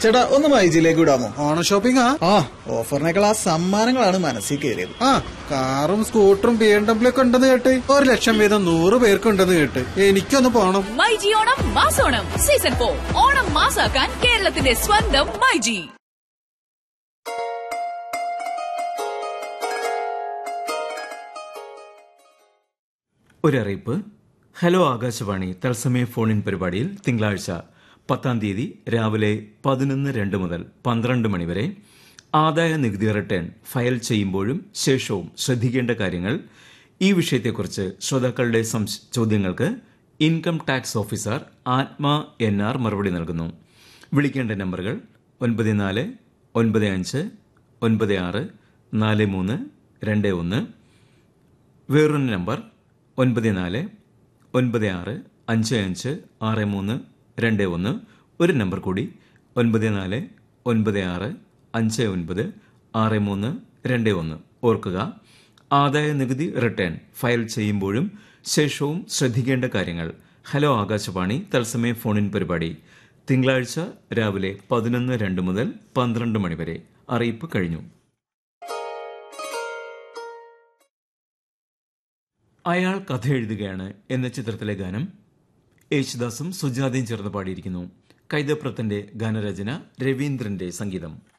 ചേട്ടാ ഒന്ന് മൈജിയിലേക്ക് വിടാമോ ഓണ ഷോപ്പിംഗ് ആ ആ ഓഫറിനേക്കാൾ ആ സമ്മാനങ്ങളാണ് മനസ്സിൽ കയറിയത് ആ കാറും സ്കൂട്ടറും ബി എം ഡബ്ല്യു ഒക്കെ ഉണ്ടെന്ന് കേട്ട് ഒരു ലക്ഷം വീതം നൂറ് പേർക്ക് ഉണ്ടെന്ന് കേട്ട് എനിക്കൊന്ന് പോണം മൈജി ഓണം മാസോണം സീസൺ ഫോർ ഓണം മാസാക്കാൻ കേരളത്തിന്റെ സ്വന്തം മൈജി ഒരറിയിപ്പ് ഹലോ ആകാശവാണി തത്സമയ ഫോൺ ഇൻ പരിപാടിയിൽ തിങ്കളാഴ്ച പത്താം തീയതി രാവിലെ പതിനൊന്ന് രണ്ട് മുതൽ പന്ത്രണ്ട് മണിവരെ ആദായ നികുതി റിട്ടേൺ ഫയൽ ചെയ്യുമ്പോഴും ശേഷവും ശ്രദ്ധിക്കേണ്ട കാര്യങ്ങൾ ഈ വിഷയത്തെക്കുറിച്ച് ശ്രോതാക്കളുടെ സംശ- ചോദ്യങ്ങൾക്ക് income tax officer Athma N R മറുപടി നൽകുന്നു വിളിക്കേണ്ട നമ്പറുകൾ ഒൻപത് നാല് ഒൻപത് അഞ്ച് ഒൻപത് ആറ് നാല് മൂന്ന് രണ്ട് ഒന്ന് വേറൊരു നമ്പർ ഒൻപത് നാല് ഒൻപത് ആറ് അഞ്ച് അഞ്ച് ആറ് മൂന്ന് രണ്ട് ഒന്ന് ഒരു നമ്പർ കൂടി ഒൻപത് നാല് ഒൻപത് ആറ് അഞ്ച് ഒൻപത് ആറ് മൂന്ന് രണ്ട് ഒന്ന് ഓർക്കുക ആദായ നികുതി റിട്ടേൺ ഫയൽ ചെയ്യുമ്പോഴും ശേഷവും ശ്രദ്ധിക്കേണ്ട കാര്യങ്ങൾ ഹലോ ആകാശവാണി തത്സമയ ഫോണിൻ പരിപാടി തിങ്കളാഴ്ച രാവിലെ പതിനൊന്ന് രണ്ട് മുതൽ പന്ത്രണ്ട് മണിവരെ അറിയിപ്പ് കഴിഞ്ഞു അയാൾ കഥ എഴുതുകയാണ് എന്ന ചിത്രത്തിലെ ഗാനം യേശുദാസും സുജാതയും ചേർന്ന് പാടിയിരിക്കുന്നു കൈതപ്രത്തിന്റെ ഗാനരചന രവീന്ദ്രന്റെ സംഗീതം